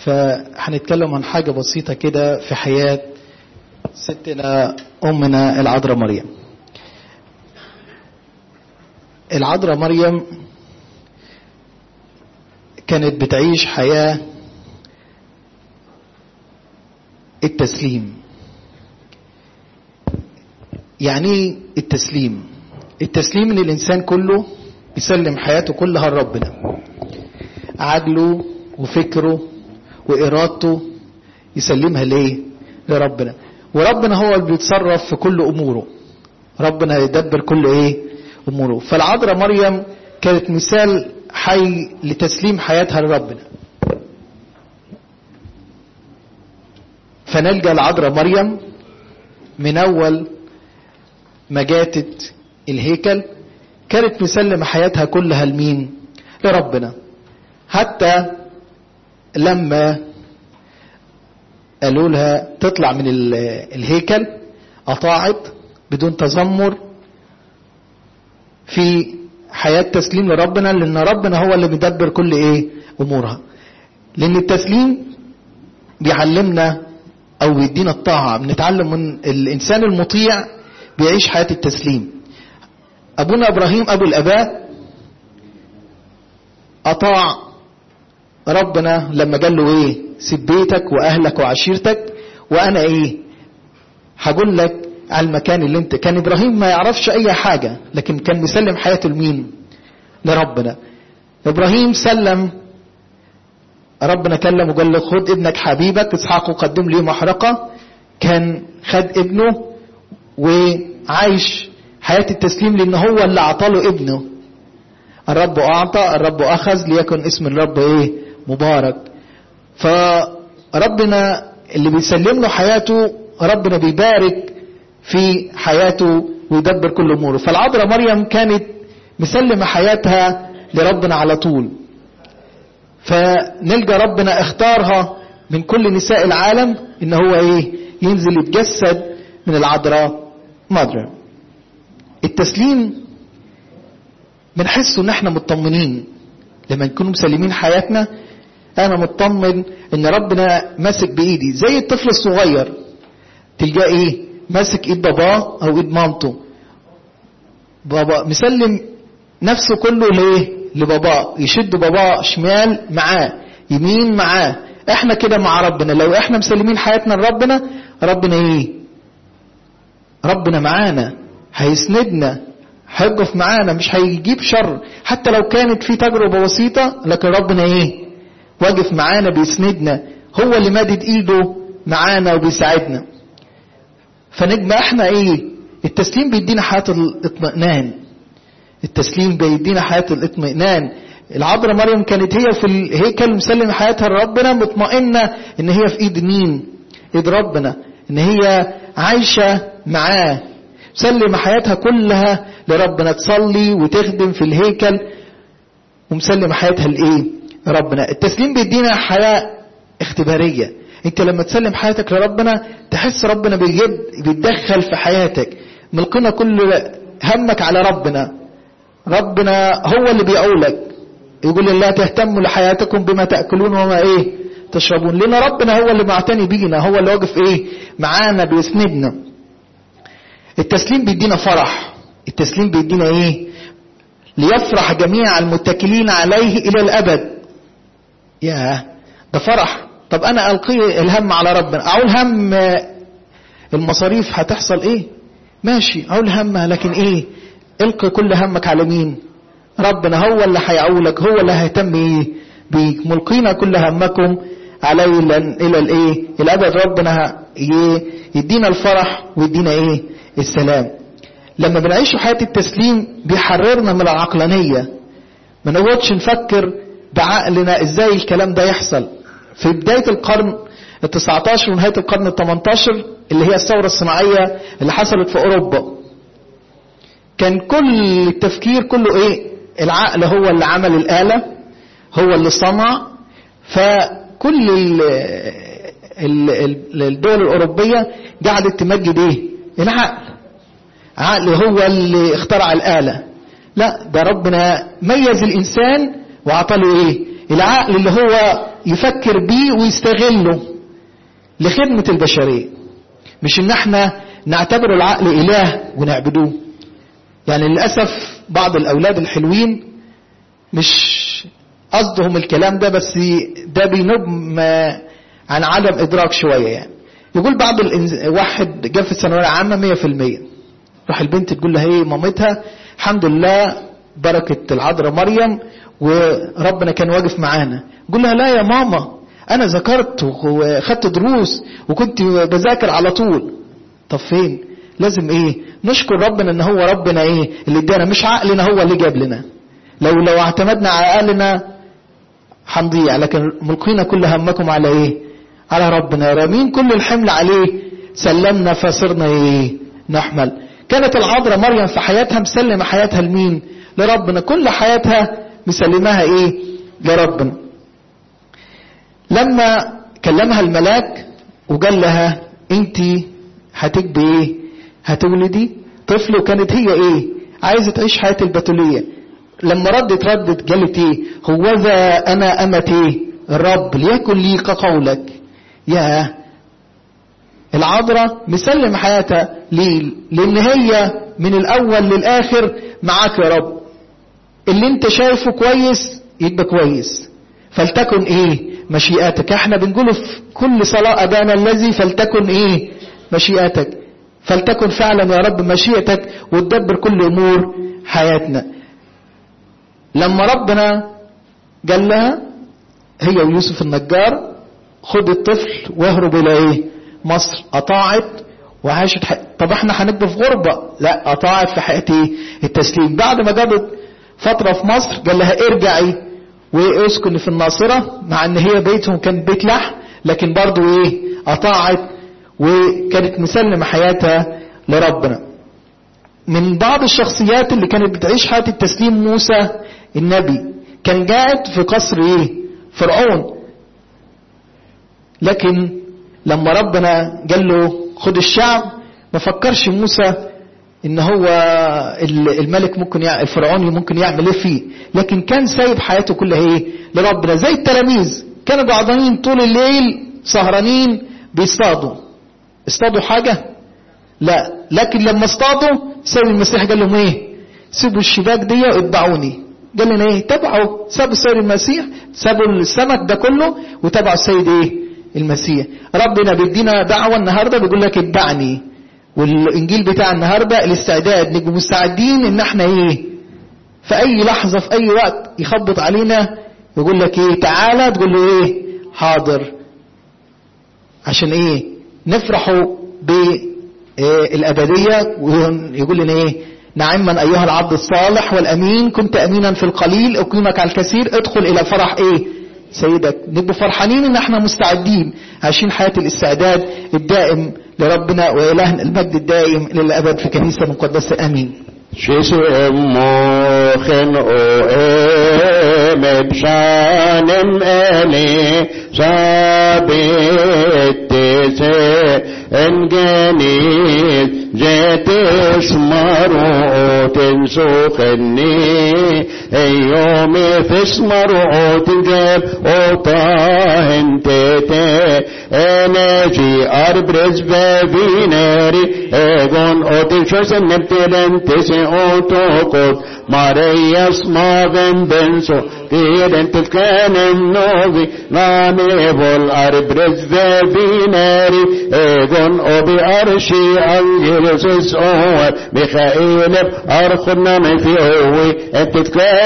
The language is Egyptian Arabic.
فهنتكلم عن حاجة بسيطة كده في حياة ستنا أمنا العذراء مريم العذراء مريم كانت بتعيش حياة التسليم يعني التسليم التسليم ان الانسان كله يسلم حياته كلها لربنا عقله وفكره وارادته يسلمها ليه لربنا وربنا هو اللي بيتصرف في كل اموره ربنا يدبر كل ايه اموره فالعذراء مريم كانت مثال حي لتسليم حياتها لربنا فنلقى العذراء مريم من اول ما جاتت الهيكل كانت مسلمة حياتها كلها لمين لربنا حتى لما قالوا لها تطلع من الهيكل أطاعت بدون تذمر في حياة تسليم لربنا لأن ربنا هو اللي بيدبر كل إيه أمورها لأن التسليم بيعلمنا أو بيدينا الطاعة بنتعلم من الإنسان المطيع بيعيش حياة التسليم أبونا إبراهيم أبو الأباء أطاع ربنا لما قال له إيه سيب بيتك وأهلك وعشيرتك وأنا إيه هقول لك على المكان اللي انت كان إبراهيم ما يعرفش أي حاجة لكن كان مسلم حياته لمين لربنا إبراهيم سلم ربنا كلم وقال له خد ابنك حبيبك اسحاق وقدم لي محرقة كان خد ابنه وعايش حياة التسليم لأن هو اللي أعطاله ابنه الرب أعطى الرب أخذ ليكن اسم الرب إيه مبارك فربنا اللي بيسلم له حياته ربنا بيبارك في حياته ويدبر كل أموره فالعذراء مريم كانت مسلمة حياتها لربنا على طول فنلقى ربنا اختارها من كل نساء العالم ان هو ايه ينزل يتجسد من العذراء مريم التسليم بنحسه ان احنا مطمنين لما نكون مسلمين حياتنا انا مطمن ان ربنا ماسك بايدي زي الطفل الصغير تلقاه ايه ماسك ايد باباه او ايد مامته بابا مسلم نفسه كله ليه لباباه يشد باباه شمال معاه يمين معاه احنا كده مع ربنا لو احنا مسلمين حياتنا لربنا ربنا ايه ربنا معانا هيسندنا هيقف معانا مش هيجيب شر حتى لو كانت في تجربة بسيطة لكن ربنا ايه واقف معانا بيسندنا هو اللي مادد ايده معانا وبيساعدنا فنجمع احنا ايه التسليم بيدينا حياة الاطمئنان التسليم بيدينا حياة الاطمئنان العذراء مريم كانت هي في الهيكل مسلم حياتها لربنا مطمئنة ان هي في ايد مين ايد ربنا ان هي عايشة معاه مسلم حياتها كلها لربنا تصلي وتخدم في الهيكل ومسلم حياتها لايه ربنا التسليم بيدينا حياة اختبارية انت لما تسلم حياتك لربنا تحس ربنا بيجد بيتدخل في حياتك ملقنا كل همك على ربنا ربنا هو اللي بيعولك يقول لا تهتموا لحياتكم بما تأكلون وما ايه تشربون لان ربنا هو اللي معتني بينا هو اللي واقف ايه معانا بيسندنا التسليم بيدينا فرح التسليم بيدينا ايه ليفرح جميع المتكلين عليه الى الابد يا ده فرح طب انا القي الهم على ربنا اقول هم المصاريف هتحصل ايه ماشي اقول همها لكن ايه القي كل همك على مين ربنا هو اللي هيعولك هو اللي هيهتم ايه بيك ملقينا كل همكم عليه الى الايه الابد ربنا يدينا الفرح ويدينا ايه السلام لما بنعيش حياة التسليم بيحررنا من العقلانية ما نقعدش نفكر بعقلنا ازاي الكلام ده يحصل في بداية القرن ال 19 ونهاية القرن ال 18 اللي هي الثورة الصناعية اللي حصلت في أوروبا كان كل التفكير كله ايه العقل هو اللي عمل الآلة هو اللي صنع فكل الدول الأوروبية قعدت تمجد ايه العقل عقل هو اللي اخترع الآلة لا ده ربنا ميز الإنسان وعطى له ايه العقل اللي هو يفكر بيه ويستغله لخدمة البشرية مش ان احنا نعتبر العقل اله ونعبدوه يعني للأسف بعض الأولاد الحلوين مش قصدهم الكلام ده بس ده بينب عن عدم إدراك شوية يعني يقول بعض الإنز... واحد جاب في الثانوية العامة مية في المية راح البنت تقول لها ايه مامتها الحمد لله بركة العذراء مريم وربنا كان واقف معانا قول لها لا يا ماما انا ذكرت وخدت دروس وكنت بذاكر على طول طب فين لازم ايه نشكر ربنا ان هو ربنا ايه اللي ادانا مش عقلنا هو اللي جاب لنا لو لو اعتمدنا على عقلنا هنضيع لكن ملقينا كل همكم على ايه على ربنا رامين كل الحمل عليه سلمنا فصرنا ايه نحمل كانت العذراء مريم في حياتها مسلمة حياتها لمين لربنا كل حياتها مسلماها ايه لربنا لما كلمها الملاك وقال لها انت هتجبي ايه هتولدي طفل وكانت هي ايه عايزه تعيش حياه البتوليه لما ردت ردت قالت ايه هوذا انا امت ايه الرب ليكن لي كقولك يا العذراء مسلم حياتها ليه لان هي من الاول للاخر معاك يا رب اللي انت شايفه كويس يبقى كويس فلتكن ايه مشيئتك احنا بنقوله في كل صلاة ابانا الذي فلتكن ايه مشيئتك فلتكن فعلا يا رب مشيئتك وتدبر كل امور حياتنا لما ربنا قال لها هي ويوسف النجار خد الطفل واهرب الى ايه مصر اطاعت وعاشت حق... طب احنا هنبقى في غربة لا اطاعت في حياة ايه التسليم بعد ما قضت فترة في مصر قال لها ارجعي واسكني في الناصرة مع ان هي بيتهم كان بيت لحم لكن برضو ايه اطاعت وكانت مسلمة حياتها لربنا من بعض الشخصيات اللي كانت بتعيش حياة التسليم موسى النبي كان قاعد في قصر ايه فرعون لكن لما ربنا قال له خد الشعب ما فكرش موسى ان هو الملك ممكن يعمل الفرعوني ممكن يعمل ايه فيه لكن كان سايب حياته كلها ايه لربنا زي التلاميذ كانوا قاعدين طول الليل سهرانين بيصطادوا اصطادوا حاجه لا لكن لما اصطادوا سيد المسيح قال لهم ايه سيبوا الشباك دي واتبعوني قال لنا ايه تبعوا سابوا السيد المسيح سابوا السمك ده كله وتبعوا السيد ايه المسيح ربنا بيدينا دعوة النهاردة بيقول لك اتبعني والانجيل بتاع النهاردة الاستعداد نبقى مستعدين ان احنا ايه في اي لحظة في اي وقت يخبط علينا يقول لك ايه تعالى تقول له ايه حاضر عشان ايه نفرحوا بالابدية ويقول لنا ايه نعما ايها العبد الصالح والامين كنت امينا في القليل اقيمك على الكثير ادخل الى فرح ايه سيدك نبقى فرحانين ان احنا مستعدين عايشين حياة الاستعداد الدائم لربنا وإلهنا المجد الدائم للأبد في كنيسة مقدسة آمين شيسو موخن او امد شانم اني صابت تسي انجنيت جيت اسمرو تنسوخني ايومي في اسمرو تنجب اوطاهن تيتي انجي اربرز بابيناري ايغون اوتي شوسن نبتلن تسي اوتوكوت مارياس ماغن بنسو تيرن تفكان النوبي نامي بول اربرز بابيناري ايغون اوبي ارشي انجلسس اوه ميخائيل ارخنا من في اوي انت تكان